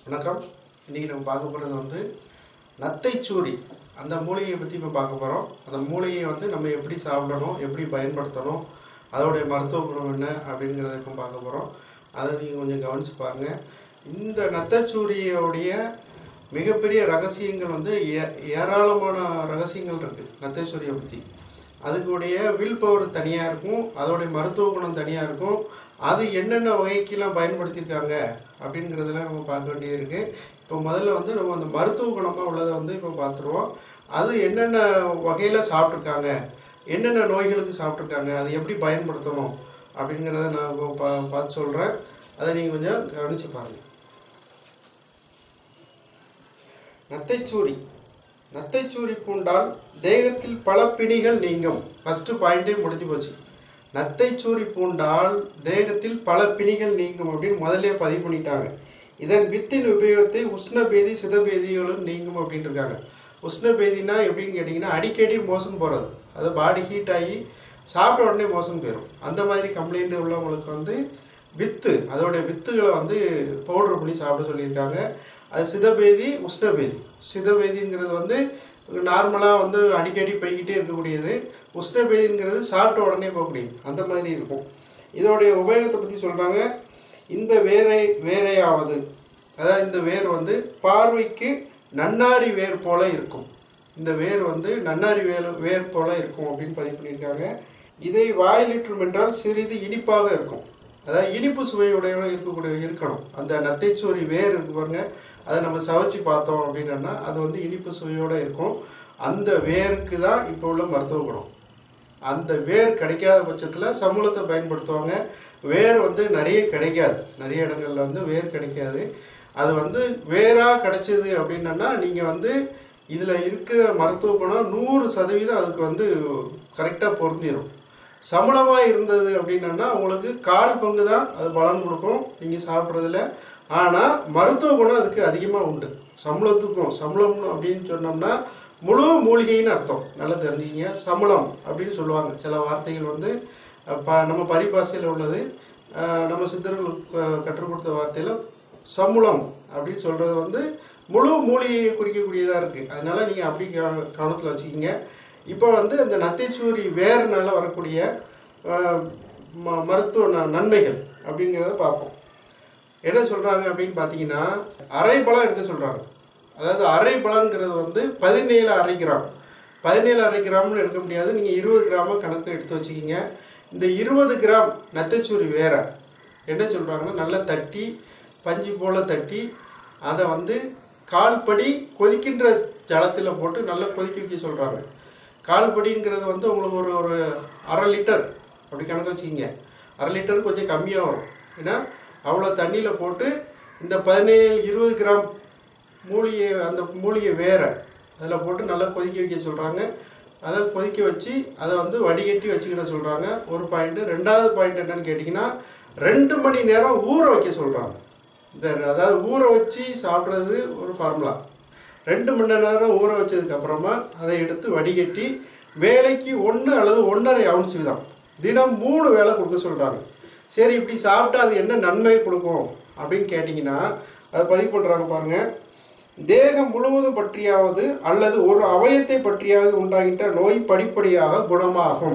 வணக்கம் இன்றைக்கி நம்ம பார்க்க போகிறது வந்து நத்தைச்சூரி அந்த மூலிகையை பற்றி இப்போ பார்க்க போகிறோம் அந்த மூலிகையை வந்து நம்ம எப்படி சாப்பிடணும் எப்படி பயன்படுத்தணும் அதோடைய மருத்துவ குணம் என்ன அப்படிங்கிறத இப்போ பார்க்க போகிறோம் அதை நீங்கள் கொஞ்சம் கவனித்து பாருங்கள் இந்த நத்தைச்சூரியோடைய மிகப்பெரிய ரகசியங்கள் வந்து ஏ- ஏராளமான ரகசியங்கள் இருக்குது நத்தைச்சூரியை பற்றி அதுக்குடைய வில் பவர் தனியாக இருக்கும் அதோடைய மருத்துவ குணம் தனியாக இருக்கும் அது என்னென்ன வகைக்கெல்லாம் பயன்படுத்தியிருக்காங்க அப்படிங்கிறதெல்லாம் நம்ம பார்க்க வேண்டியது இருக்குது இப்போ முதல்ல வந்து நம்ம அந்த மருத்துவ குணமாக உள்ளதை வந்து இப்போ பார்த்துருவோம் அது என்னென்ன வகையில் சாப்பிட்ருக்காங்க என்னென்ன நோய்களுக்கு சாப்பிட்ருக்காங்க அதை எப்படி பயன்படுத்தணும் அப்படிங்கிறத நான் இப்போ பா பார்த்து சொல்கிறேன் அதை நீங்கள் கொஞ்சம் கவனித்து பாருங்கள் நத்தைச்சூரி நத்தைச்சூரி பூண்டால் தேகத்தில் பல பிணிகள் நீங்கும் ஃபர்ஸ்ட் பாயிண்டே முடிஞ்சு போச்சு நத்தைச்சூரி பூண்டால் தேகத்தில் பல பிணிகள் நீங்கும் அப்படின்னு முதல்ல பதிவு பண்ணிட்டாங்க இதன் வித்தின் உபயோகத்தை உஷ்ணபேதி சிதபேதிகளும் நீங்கும் அப்படின்னு இருக்காங்க உஷ்ணபேதினா எப்படின்னு கேட்டிங்கன்னா அடிக்கடி மோசம் போகிறது அது பாடி ஹீட் ஆகி சாப்பிட்ட உடனே மோசம் போயிடும் அந்த மாதிரி கம்ப்ளைண்ட் உள்ளவங்களுக்கு வந்து வித்து அதோடைய வித்துகளை வந்து பவுடர் பண்ணி சாப்பிட சொல்லியிருக்காங்க அது சிதபேதி உஷ்ணபேதி சிதபேதிங்கிறது வந்து நார்மலாக வந்து அடிக்கடி போய்கிட்டே இருக்கக்கூடியது உஷ்ணபேதிங்கிறது சாப்பிட்ட உடனே போகக்கூடியது அந்த மாதிரி இருக்கும் இதோடைய உபயோகத்தை பற்றி சொல்கிறாங்க இந்த வேரை வேரையாவது அதாவது இந்த வேர் வந்து பார்வைக்கு நன்னாரி வேர் போல இருக்கும் இந்த வேர் வந்து நன்னாரி வேர் வேர் போல இருக்கும் அப்படின்னு பதிவு பண்ணியிருக்காங்க இதை வாயிலிற்றும் என்றால் சிறிது இனிப்பாக இருக்கும் அதாவது இனிப்பு சுவையுடைய இருக்கக்கூடிய இருக்கணும் அந்த நத்தைச்சோரி வேர் இருக்கு பாருங்க அதை நம்ம சவைச்சு பார்த்தோம் அப்படின்னா அது வந்து இனிப்பு சுவையோட இருக்கும் அந்த வேருக்கு தான் இப்போ உள்ள மருத்துவ குணம் அந்த வேர் கிடைக்காத பட்சத்தில் சமூலத்தை பயன்படுத்துவாங்க வேர் வந்து நிறைய கிடைக்காது நிறைய இடங்கள்ல வந்து வேர் கிடைக்காது அது வந்து வேராக கிடைச்சது அப்படின்னா நீங்கள் வந்து இதில் இருக்கிற மருத்துவ குணம் நூறு சதவீதம் அதுக்கு வந்து கரெக்டாக பொருந்திடும் சமணமாக இருந்தது அப்படின்னா உங்களுக்கு கால் பங்கு தான் அது பலன் கொடுக்கும் நீங்கள் சாப்பிட்றதுல ஆனால் மருத்துவ குணம் அதுக்கு அதிகமாக உண்டு சம்பளத்துக்கும் சம்பளம் அப்படின்னு சொன்னோம்னா முழு மூலிகைன்னு அர்த்தம் நல்லா தெரிஞ்சுக்கிங்க சம்பளம் அப்படின்னு சொல்லுவாங்க சில வார்த்தைகள் வந்து அஹ், ப நம்ம பரிபாஷையில் உள்ளது அஹ், நம்ம சித்தர்கள் க- கற்றுக் கொடுத்த வார்த்தையில் சம்பளம் அப்படின்னு சொல்கிறது வந்து முழு மூலிகையை குறிக்கக்கூடியதாக இருக்குது அதனால் நீங்கள் அப்படி க- கவனத்தில் வச்சுக்கிங்க இப்போ வந்து அந்த நத்தைச்சூரி வேர்னால வரக்கூடிய அஹ், ம- மருத்துவ ந- நன்மைகள் அப்படிங்கிறத பார்ப்போம் என்ன சொல்கிறாங்க அப்படின்னு பார்த்தீங்கன்னா அரை பழம் எடுக்க சொல்கிறாங்க அதாவது அரை பழங்கிறது வந்து பதினேழு அரை கிராம் பதினேழு அரை கிராம்னு எடுக்க முடியாது நீங்கள் இருபது கிராம கணக்கு எடுத்து வச்சுக்கிங்க இந்த இருபது கிராம் நத்தைச்சூரி வேற என்ன சொல்கிறாங்கன்னா நல்லா தட்டி பஞ்சு போல் தட்டி அதை வந்து கால்படி கொதிக்கின்ற ஜலத்தில் போட்டு நல்லா கொதிக்க வைக்க சொல்கிறாங்க கால்படிங்கிறது வந்து உங்களுக்கு ஒரு ஒரு அரை லிட்டர் அப்படி கணக்கு வச்சுக்கிங்க அரை லிட்டர் கொஞ்சம் கம்மியாக வரும் ஏன்னா அவ்வளோ தண்ணியில் போட்டு இந்த பதினேழு இருபது கிராம் மூலிகை அந்த மூலிகை வேற அதில் போட்டு நல்லா கொதிக்க வைக்க சொல்கிறாங்க அதை கொதிக்க வச்சு அதை வந்து வடிகட்டி வச்சுக்கிட சொல்கிறாங்க ஒரு பாயிண்ட்டு ரெண்டாவது பாயிண்ட் என்னன்னு கேட்டிங்கன்னா ரெண்டு மணி நேரம் ஊற வைக்க சொல்கிறாங்க இந்த அதாவது ஊற வச்சு சாப்பிட்றது ஒரு ஃபார்முலா ரெண்டு மணி நேரம் ஊற வச்சதுக்கு அப்புறமா அதை எடுத்து வடிகட்டி வேலைக்கு ஒன்று அல்லது ஒன்றரை அவுன்ஸ் வீதம் தினம் மூணு வேளை கொடுக்க சொல்கிறாங்க சரி இப்படி சாப்பிட்டா அது என்ன நன்மை கொடுக்கும் அப்படின்னு கேட்டிங்கன்னா அதை பதிவு பண்ணுறாங்க பாருங்கள் தேகம் முழுவதும் பற்றியாவது அல்லது ஒரு அவயத்தை பற்றியாவது உண்டாகின்ற நோய் படிப்படியாக குணமாகும்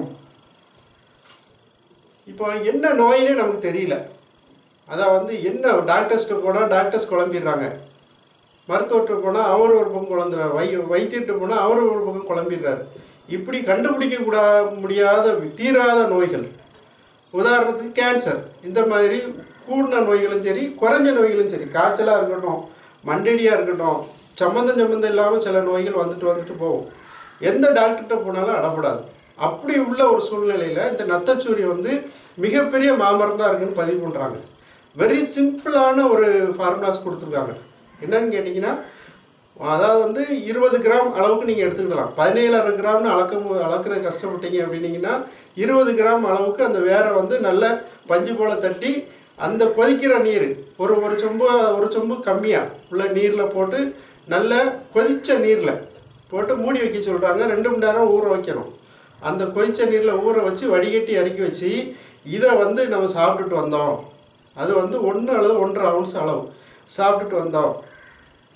இப்போ என்ன நோயினே நமக்கு தெரியல அதான் வந்து என்ன டாக்டர்ஸ்ட்டு போனால் டாக்டர்ஸ் குழம்பிடுறாங்க மருத்துவர்கிட்ட போனால் அவர் ஒரு பக்கம் குழந்துறாரு வை வைத்தியர்கிட்ட போனால் அவர் ஒரு பக்கம் குழம்பிடுறாரு இப்படி கண்டுபிடிக்க கூடா முடியாத தீராத நோய்கள் உதாரணத்துக்கு கேன்சர் இந்த மாதிரி கூடின நோய்களும் சரி குறைஞ்ச நோய்களும் சரி காய்ச்சலாக இருக்கட்டும் மண்டடியாக இருக்கட்டும் சம்மந்தம் சம்மந்தம் இல்லாமல் சில நோய்கள் வந்துட்டு வந்துட்டு போகும் எந்த டாக்டர்கிட்ட போனாலும் அடப்படாது அப்படி உள்ள ஒரு சூழ்நிலையில் இந்த நத்தச்சூரி வந்து மிகப்பெரிய மாமரந்தான் இருக்குன்னு பதிவு பண்ணுறாங்க வெரி சிம்பிளான ஒரு ஃபார்முலாஸ் கொடுத்துருக்காங்க என்னன்னு கேட்டிங்கன்னா அதாவது வந்து இருபது கிராம் அளவுக்கு நீங்கள் எடுத்துக்கிடலாம் பதினேழரை கிராம்னு அளக்கும் அளக்குறது கஷ்டப்பட்டீங்க அப்படின்னீங்கன்னா இருபது கிராம் அளவுக்கு அந்த வேரை வந்து நல்ல பஞ்சு போல தட்டி அந்த கொதிக்கிற நீர் ஒரு ஒரு சொம்பு ஒரு சொம்பு கம்மியாக உள்ள நீரில் போட்டு நல்ல கொதிச்ச நீரில் போட்டு மூடி வைக்க சொல்கிறாங்க ரெண்டு மணி நேரம் ஊற வைக்கணும் அந்த கொதிச்ச நீரில் ஊற வச்சு வடிகட்டி இறக்கி வச்சு இதை வந்து நம்ம சாப்பிட்டுட்டு வந்தோம் அது வந்து ஒன்று அல்லது ஒன்றரை அவுன்ஸ் அளவு சாப்பிட்டுட்டு வந்தோம்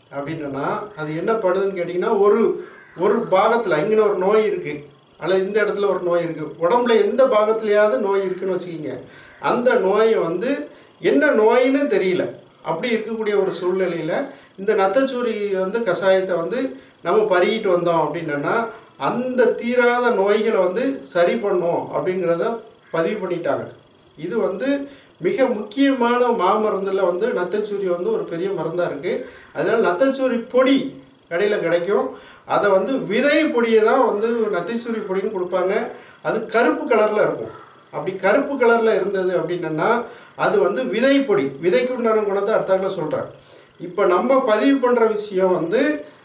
அப்படின்னா அது என்ன பண்ணுதுன்னு கேட்டிங்கன்னா ஒரு ஒரு பாகத்தில் இங்கே ஒரு நோய் இருக்குது அல்லது இந்த இடத்துல ஒரு நோய் இருக்குது உடம்புல எந்த பாகத்துலையாவது நோய் இருக்குன்னு வச்சுக்கிங்க அந்த நோயை வந்து என்ன நோயின்னு தெரியல அப்படி இருக்கக்கூடிய ஒரு சூழ்நிலையில் இந்த நத்தச்சூரி வந்து கஷாயத்தை வந்து நம்ம பருகிட்டு வந்தோம் அப்படின்னா அந்த தீராத நோய்களை வந்து சரி பண்ணும் அப்படிங்கிறத பதிவு பண்ணிட்டாங்க இது வந்து மிக முக்கியமான மாமருந்தில் வந்து நத்தைச்சூரி வந்து ஒரு பெரிய மருந்தாக இருக்குது அதனால் நத்தைச்சூரி பொடி கடையில் கிடைக்கும் அதை வந்து விதை பொடியை தான் வந்து நத்தைச்சூரி பொடின்னு கொடுப்பாங்க அது கருப்பு கலரில் இருக்கும் அப்படி கருப்பு கலரில் இருந்தது அப்படின்னா அது வந்து விதை பொடி விதைக்கு உண்டான குணத்தை அடுத்தாக்கில் சொல்கிறேன் இப்போ நம்ம பதிவு பண்ணுற விஷயம் வந்து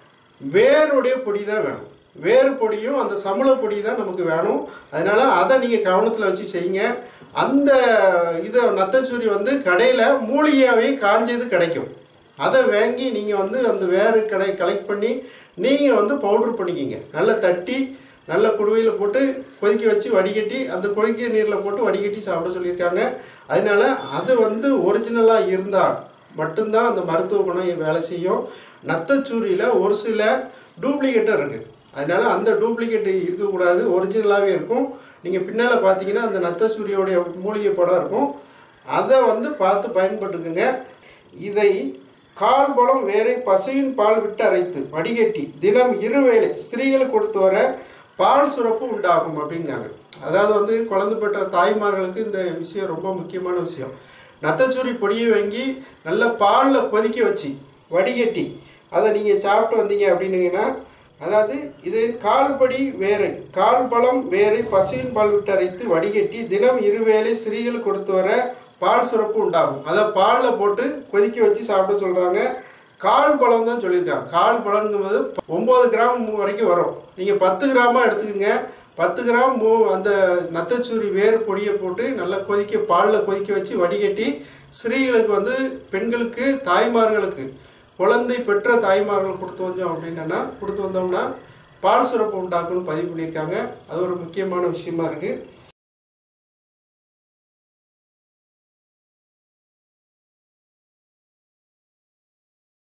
வேருடைய பொடி தான் வேணும் வேறு பொடியும் அந்த சமள பொடி தான் நமக்கு வேணும் அதனால அதை நீங்கள் கவனத்தில் வச்சு செய்யுங்க அந்த இதை நத்தச்சூரி வந்து கடையில் மூலிகையாகவே காஞ்சது கிடைக்கும் அதை வாங்கி நீங்கள் வந்து அந்த வேறு கடை கலெக்ட் பண்ணி நீங்கள் வந்து பவுட்ரு பண்ணிக்கிங்க நல்லா தட்டி நல்ல குடுவையில் போட்டு கொதிக்க வச்சு வடிகட்டி அந்த கொதிக்க நீரில் போட்டு வடிகட்டி சாப்பிட சொல்லியிருக்காங்க அதனால அது வந்து ஒரிஜினலாக இருந்தால் மட்டும்தான் அந்த மருத்துவ குணம் வேலை செய்யும் நத்தச்சூரியில் ஒரு சில டூப்ளிகேட்டும் இருக்குது அதனால அந்த டூப்ளிகேட் இருக்கக்கூடாது ஒரிஜினலாகவே இருக்கும் நீங்கள் பின்னால் பார்த்தீங்கன்னா அந்த நத்தச்சூரியோடைய மூலிகை படம் இருக்கும் அதை வந்து பார்த்து பயன்பட்டுக்குங்க இதை கால் பழம் வேரை பசுவின் பால் விட்டு அரைத்து வடிகட்டி தினம் இருவேளை ஸ்திரீகளுக்கு கொடுத்து வர பால் சுரப்பு உண்டாகும் அப்படிங்காங்க அதாவது வந்து குழந்தை பெற்ற தாய்மார்களுக்கு இந்த விஷயம் ரொம்ப முக்கியமான விஷயம் நத்தச்சூரி பொடியை வாங்கி நல்ல பாலில் கொதிக்க வச்சு வடிகட்டி அதை நீங்கள் சாப்பிட்டு வந்தீங்க அப்படின்னீங்கன்னா அதாவது இது கால்படி வேரை கால் பழம் வேரை பசுவின் பால் விட்டு அரைத்து வடிகட்டி தினம் இருவேளை ஸ்திரீகள் கொடுத்து வர பால் சுரப்பு உண்டாகும் அதை பாலில் போட்டு கொதிக்க வச்சு சாப்பிட சொல்கிறாங்க கால் பழம் தான் சொல்லியிருக்காங்க கால் பழம்ங்கும்போது ஒம்பது கிராம் வரைக்கும் வரும் நீங்கள் பத்து கிராமாக எடுத்துக்கோங்க பத்து கிராம் மூ அந்த நத்தச்சூரி வேர் பொடியை போட்டு நல்லா கொதிக்க பாலில் கொதிக்க வச்சு வடிகட்டி ஸ்திரீகளுக்கு வந்து பெண்களுக்கு தாய்மார்களுக்கு குழந்தை பெற்ற தாய்மார்கள் கொடுத்து வந்தோம் அப்படின்னா கொடுத்து வந்தோம்னா பால் சுரப்பு உண்டாக்குன்னு பதிவு பண்ணியிருக்காங்க அது ஒரு முக்கியமான விஷயமா இருக்குது